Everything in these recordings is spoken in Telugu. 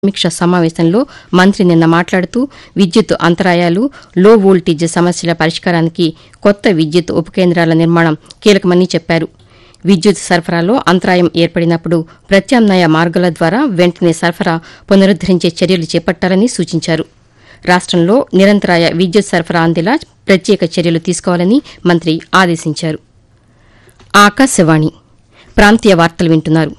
సమీక్ష సమావేశంలో మంత్రి నిన్న మాట్లాడుతూ విద్యుత్ అంతరాయాలు లో వోల్టేజ్ సమస్యల పరిష్కారానికి కొత్త విద్యుత్ ఉపకేంద్రాల నిర్మాణం కీలకమని చెప్పారు విద్యుత్ సరఫరాలో అంతరాయం ఏర్పడినప్పుడు ప్రత్యామ్నాయ మార్గాల ద్వారా వెంటనే సరఫరా పునరుద్దరించే చర్యలు చేపట్టాలని సూచించారు రాష్టంలో నిరంతరాయ విద్యుత్ సరఫరా అందేలా ప్రత్యేక చర్యలు తీసుకోవాలని మంత్రి ఆదేశించారు ఆకాశవాణి ప్రాంతీయ వార్తలు వింటున్నారు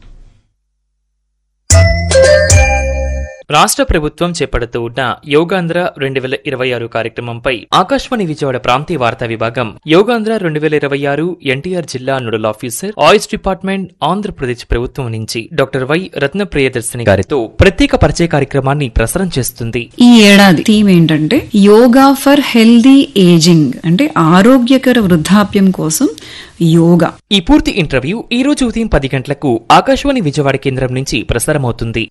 రాష్ట్ర ప్రభుత్వం చేపడుతూ ఉన్న యోగాంధ్ర రెండు వేల ఇరవై ఆరు కార్యక్రమంపై ఆకాశవాణి విజయవాడ ప్రాంతీయ వార్తా విభాగం యోగాంధ్ర రెండు వేల ఇరవై ఆరు ఎన్టీఆర్ జిల్లా nodal officer oils department Andhra Pradesh ప్రభుత్వం నుంచి డాక్టర్ వై రత్న ప్రియదర్శిని గారితో ప్రత్యేక పరిచయ కార్యక్రమాన్ని ప్రసారం చేస్తుంది ఈ ఏడాది థీమ్ ఏంటంటే యోగా ఫర్ హెల్దీ ఏజింగ్ అంటే ఆరోగ్యకర వృద్ధాప్యం కోసం యోగా ఈ పూర్తి ఇంటర్వ్యూ ఈ రోజు ఉదయం పది గంటలకు ఆకాశవాణి విజయవాడ కేంద్రం నుంచి ప్రసారమవుతుంది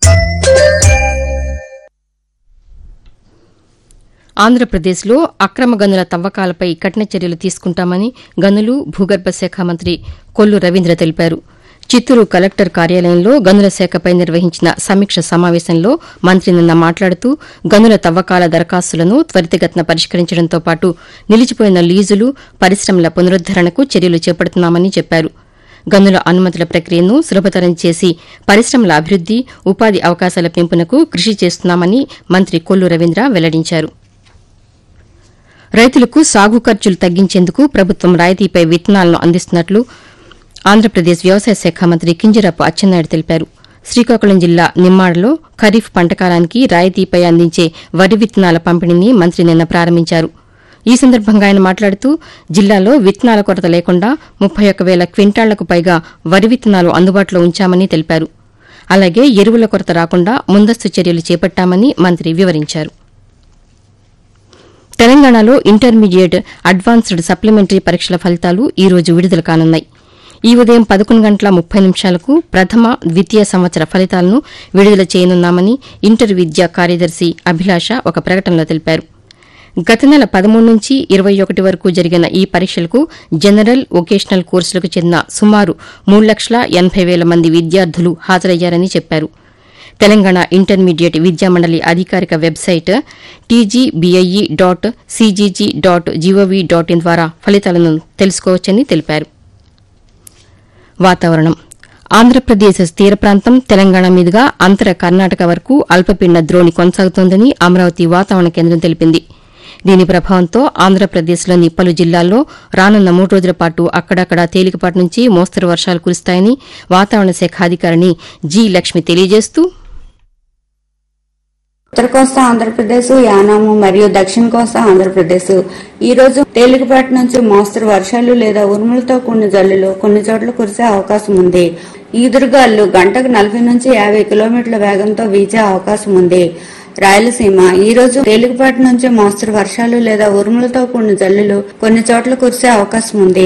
ఆంధ్రప్రదేశ్లో అక్రమ గనుల తవ్వకాలపై కఠిన చర్యలు తీసుకుంటామని గనులు భూగర్భ శాఖ మంత్రి కొల్లు రవీంద్ర తెలిపారు చిత్తూరు కలెక్టర్ కార్యాలయంలో గనుల శాఖపై నిర్వహించిన సమీక్ష సమావేశంలో మంత్రి నిన్న మాట్లాడుతూ గనుల తవ్వకాల దరఖాస్తులను త్వరితగతిన పరిష్కరించడంతో పాటు నిలిచిపోయిన లీజులు పరిశ్రమల పునరుద్దరణకు చర్యలు చేపడుతున్నామని చెప్పారు గనుల అనుమతుల ప్రక్రియను సులభతరం చేసి పరిశ్రమల అభివృద్ది ఉపాధి అవకాశాల పెంపునకు కృషి చేస్తున్నామని మంత్రి కొల్లు రవీంద్ర వెల్లడించారు రైతులకు సాగు ఖర్చులు తగ్గించేందుకు ప్రభుత్వం రాయితీపై విత్తనాలను అందిస్తున్నట్లు ఆంధ్రప్రదేశ్ వ్యవసాయ శాఖ మంత్రి కింజరాపు అచ్చెన్నాయుడు తెలిపారు శ్రీకాకుళం జిల్లా నిమ్మాడలో ఖరీఫ్ పంటకాలానికి రాయితీపై అందించే వరి విత్తనాల పంపిణీని మంత్రి నిన్న ప్రారంభించారు ఈ సందర్భంగా ఆయన మాట్లాడుతూ జిల్లాలో విత్తనాల కొరత లేకుండా ముప్పై ఒక్క వేల క్వింటాళ్లకు పైగా వరి విత్తనాలు అందుబాటులో ఉంచామని తెలిపారు అలాగే ఎరువుల కొరత రాకుండా ముందస్తు చర్యలు చేపట్టామని మంత్రి వివరించారు తెలంగాణలో ఇంటర్మీడియట్ అడ్వాన్స్డ్ సప్లిమెంటరీ పరీక్షల ఫలితాలు ఈ రోజు విడుదల కానున్నాయి ఈ ఉదయం పదకొండు గంటల ముప్పై నిమిషాలకు ప్రథమ ద్వితీయ సంవత్సర ఫలితాలను విడుదల చేయనున్నామని ఇంటర్ విద్యా కార్యదర్శి అభిలాష ఒక ప్రకటనలో తెలిపారు గత నెల పదమూడు నుంచి ఇరవై ఒకటి వరకు జరిగిన ఈ పరీక్షలకు జనరల్ వొకేషనల్ కోర్సులకు చెందిన సుమారు మూడు లక్షల ఎనబై వేల మంది విద్యార్థులు హాజరయ్యారని చెప్పారు తెలంగాణ ఇంటర్మీడియట్ విద్యామండలి అధికారిక website TGBIE dot CGG dot GOV dot in ద్వారా ఫలితాలను తెలుసుకోవచ్చని తెలిపారు వాతావరణం ఆంధ్రప్రదేశ్ తీర ప్రాంతం తెలంగాణ మీదుగా అంతర కర్ణాటక వరకు అల్పపీడన ద్రోణి కొనసాగుతోందని అమరావతి వాతావరణ కేంద్రం తెలిపింది దీని ప్రభావంతో ఆంధ్రప్రదేశ్లోని పలు జిల్లాల్లో రానున్న మూడు రోజుల పాటు అక్కడక్కడ తేలికపాటి నుంచి మోస్తరు వర్షాలు కురుస్తాయని వాతావరణ శాఖ అధికారిని జి లక్ష్మి తెలియజేస్తూ ఉత్తర కోస్తా ఆంధ్రప్రదేశ్ యానాము మరియు దక్షిణ కోస్తా ఆంధ్రప్రదేశ్ ఈ రోజు తేలికపాటి నుంచి మోస్తరు వర్షాలు లేదా ఉరుములతో కూడిన జల్లులు కొన్ని చోట్ల కురిసే అవకాశం ఉంది ఈదురుగాలు గంటకు నలభై నుంచి యాభై కిలోమీటర్ల వేగంతో వీచే అవకాశం ఉంది రాయలసీమ ఈ రోజు తేలికపాటి నుంచి మోస్తరు వర్షాలు లేదా ఉరుములతో కూడిన జల్లులు కొన్ని చోట్ల కురిసే అవకాశం ఉంది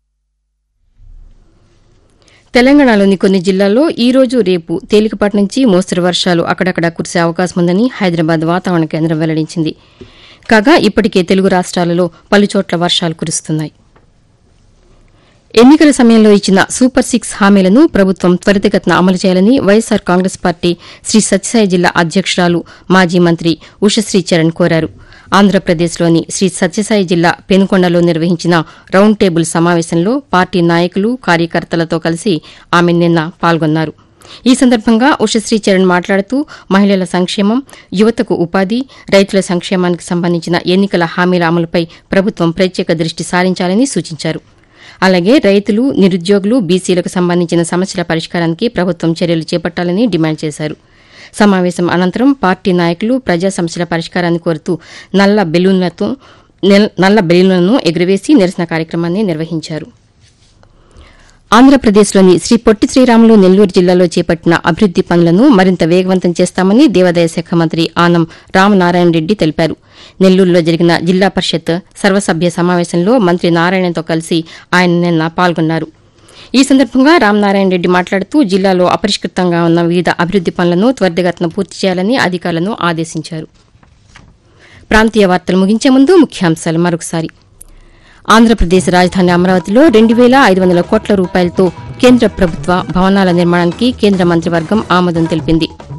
తెలంగాణలోని కొన్ని జిల్లాల్లో ఈ రోజు రేపు తేలికపాటి నుంచి మోస్తరు వర్షాలు అక్కడక్కడ కురిసే అవకాశం ఉందని హైదరాబాద్ వాతావరణ కేంద్రం వెల్లడించింది కాగా ఇప్పటికే తెలుగు రాష్ట్రాలలో పలుచోట్ల వర్షాలు కురుస్తున్నాయి ఎన్నికల సమయంలో ఇచ్చిన సూపర్ సిక్స్ హామీలను ప్రభుత్వం త్వరితగతిన అమలు చేయాలని వైఎస్సార్ కాంగ్రెస్ పార్టీ శ్రీ సత్యసాయి జిల్లా అధ్యక్షురాలు మాజీ మంత్రి ఉషశ్రీ చరణ్ కోరారు ఆంధ్రప్రదేశ్లోని శ్రీ సత్యసాయి జిల్లా పెనుకొండలో నిర్వహించిన రౌండ్ టేబుల్ సమావేశంలో పార్టీ నాయకులు కార్యకర్తలతో కలిసి ఆమె నిన్న పాల్గొన్నారు ఈ సందర్భంగా ఉషశ్రీ చరణ్ మాట్లాడుతూ మహిళల సంక్షేమం యువతకు ఉపాధి రైతుల సంక్షేమానికి సంబంధించిన ఎన్నికల హామీల అమలుపై ప్రభుత్వం ప్రత్యేక దృష్టి సారించాలని సూచించారు అలాగే రైతులు నిరుద్యోగులు బీసీలకు సంబంధించిన సమస్యల పరిష్కారానికి ప్రభుత్వం చర్యలు చేపట్టాలని డిమాండ్ చేశారు సమావేశం అనంతరం పార్టీ నాయకులు ప్రజా సమస్యల పరిష్కారాన్ని కోరుతూ నల్ల బెలూన్లతో నల్ల బెలూన్లను ఎగురవేసి నిరసన కార్యక్రమాన్ని నిర్వహించారు ఆంధ్రప్రదేశ్లోని శ్రీ పొట్టి శ్రీరాములు నెల్లూరు జిల్లాలో చేపట్టిన అభివృద్ది పనులను మరింత వేగవంతం చేస్తామని దేవాదాయ శాఖ మంత్రి ఆనం రామనారాయణ రెడ్డి తెలిపారు నెల్లూరులో జరిగిన జిల్లా పరిషత్ సర్వసభ్య సమావేశంలో మంత్రి నారాయణతో కలిసి ఆయన నిన్న పాల్గొన్నారు ఈ సందర్భంగా రామనారాయణ రెడ్డి మాట్లాడుతూ జిల్లాలో అపరిష్కృతంగా ఉన్న వివిధ అభివృద్ది పనులను త్వరితగతిన పూర్తి చేయాలని అధికారులను ఆదేశించారు ప్రాంతీయ వార్తలు ముగించే ముందు ముఖ్యాంశాలు మరొకసారి ఆంధ్రప్రదేశ్ రాజధాని అమరావతిలో రెండు వేల ఐదు వందల కోట్ల రూపాయలతో కేంద్ర ప్రభుత్వ భవనాల నిర్మాణానికి కేంద్ర మంత్రివర్గం ఆమోదం తెలిపింది